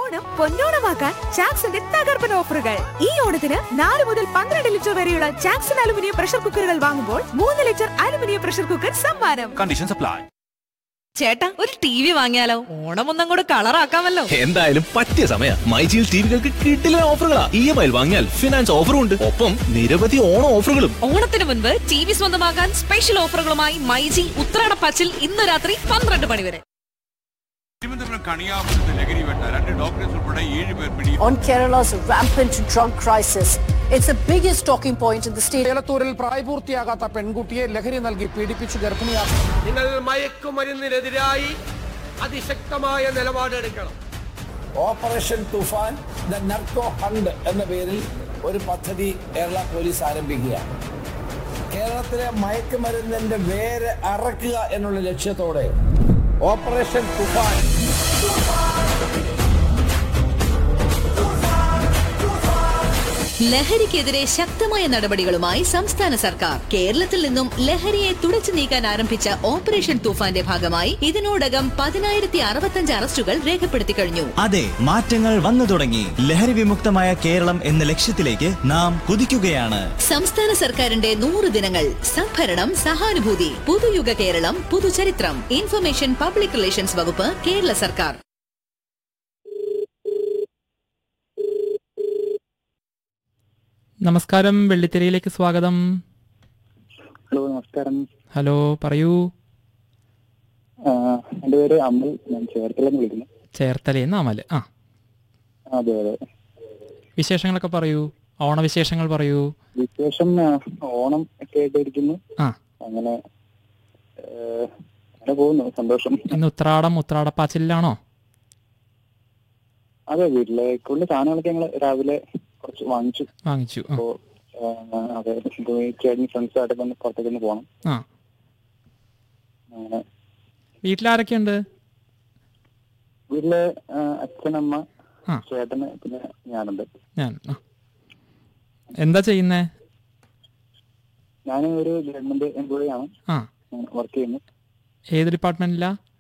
ഓണം പൊന്നോണമാക്കാൻ ചാക്സിന്റെ തകർപ്പൻ ഓഫറുകൾ ഈ ഓണത്തിന് നാല് മുതൽ പന്ത്രണ്ട് ലിറ്റർ വരെയുള്ള ചാക്സൺ അലുമിനിയം പ്രഷർ കുക്കറുകൾ വാങ്ങുമ്പോൾ മൂന്ന് ലിറ്റർ അലുമിനിയം പ്രഷർ കുക്കർ സമ്മാനം കണ്ടീഷൻസ് അപ്ലൈ ചേട്ടാ ഒരു ടി വി വാങ്ങിയാലോ ഓണം ഒന്നും കൂടെ കളറാക്കാമല്ലോ എന്തായാലും പറ്റിയ സമയ മൈജിയിൽ ടിവികൾക്ക് കിട്ടില്ല ഓഫറുകളാ ഇ എം ഐ വാങ്ങിയാൽ ഫിനാൻസ് ഓഫറും ഉണ്ട് ഒപ്പം നിരവധി ഓണം ഓഫറുകളും ഓണത്തിന് മുൻപ് ടി വി സ്വന്തമാക്കാൻ സ്പെഷ്യൽ ഓഫറുകളുമായി മൈജി ഉത്രാടപ്പാച്ചിൽ ഇന്ന് രാത്രി പന്ത്രണ്ട് മണി വരെ തിരുവനന്തപുരം കണിയാപുരത്ത് ലഹരി വേട്ട രണ്ട് ഡോക്ടേഴ്സ് ഉൾപ്പെടെ ഏഴ് പേർ പിടി on Kerala's rampant drug crisis. It's the biggest talking point in the state. ഏലത്തൂരിൽ പ്രായപൂർത്തിയാകാത്ത പെൺകുട്ടിയെ ലഹരി നൽകി പീഡിപ്പിച്ചു ഗർഭിണിയാക്കി നിങ്ങൾ മയക്കുമരുന്നിനെതിരായി അതിശക്തമായ നിലപാടെടുക്കണം operation Toofan the narco hunt എന്ന പേരിൽ ഒരു പദ്ധതി കേരള പോലീസ് ആരംഭിക്കുകയാണ് കേരളത്തിലെ മയക്കുമരുന്നിന്റെ വേര് അറക്കുക എന്നുള്ള ലക്ഷ്യത്തോടെ ഓപ്പറേഷൻ തുഫാൻ ലഹരിക്കെതിരെ ശക്തമായ നടപടികളുമായി സംസ്ഥാന സർക്കാർ കേരളത്തിൽ നിന്നും ലഹരിയെ തുടച്ചു നീക്കാൻ ആരംഭിച്ച ഓപ്പറേഷൻ തൂഫാന്റെ ഭാഗമായി ഇതിനോടകം പതിനായിരത്തി അറുപത്തഞ്ച് അറസ്റ്റുകൾ രേഖപ്പെടുത്തി കഴിഞ്ഞു അതെ മാറ്റങ്ങൾ വന്നു തുടങ്ങി ലഹരി വിമുക്തമായ കേരളം എന്ന ലക്ഷ്യത്തിലേക്ക് നാം കുതിക്കുകയാണ് സംസ്ഥാന സർക്കാരിന്റെ നൂറ് ദിനങ്ങൾ സംഭരണം സഹാനുഭൂതി പുതുയുഗ കേരളം പുതുചരിത്രം ഇൻഫർമേഷൻ പബ്ലിക് റിലേഷൻസ് വകുപ്പ് കേരള സർക്കാർ നമസ്കാരം വെള്ളിത്തിരയിലേക്ക് സ്വാഗതം ഹലോ നമസ്കാരം ഹലോ പറയൂ ആ, എൻ്റെ പേര് അമൽ ഞാൻ ചേർത്തല വിളിക്കുന്നു ചേർത്തലേന്ന് അമല് ആ അതെ അതെ വിശേഷങ്ങളൊക്കെ പറയൂ ഓണവിശേഷങ്ങൾ പറയൂ വിശേഷം ആ, ഓണം ഒക്കെ ആയിട്ടിരിക്കുന്നു ആ അങ്ങനെ ഏ, അങ്ങനെ പോകുന്നു സന്തോഷം ഇന്ന് ഉത്രാടം ഉത്രാടപ്പാച്ചിലാണോ അതെ വീട്ടിലേക്കുള്ള സാധനങ്ങളൊക്കെ ഞങ്ങൾ രാവിലെ കുറച്ച് വാങ്ങിച്ചു വാങ്ങിച്ചു ആ. അപ്പോ ആ, അതെ ഇപ്പൊ ഈ ചേട്ടൻ ഫ്രണ്ട്സായിട്ടൊക്കെ ഒന്ന് പുറത്തേക്ക് ഒന്ന് പോകണം ആ അങ്ങനെ വീട്ടിലാരൊക്കെയുണ്ട് വീട്ടിലെ ആ, അച്ഛനമ്മ ആ. ചേട്ടന് പിന്നെ ഞാനുണ്ട് ഞാൻ ആ എന്താ ചെയ്യുന്നേ ഞാൻ ഒരു ഗവൺമെന്റ് എംപ്ലോയി ആണ് ആ വർക്ക് ചെയ്യുന്നു ഏത് ഡിപ്പാർട്ട്മെന്റിലാ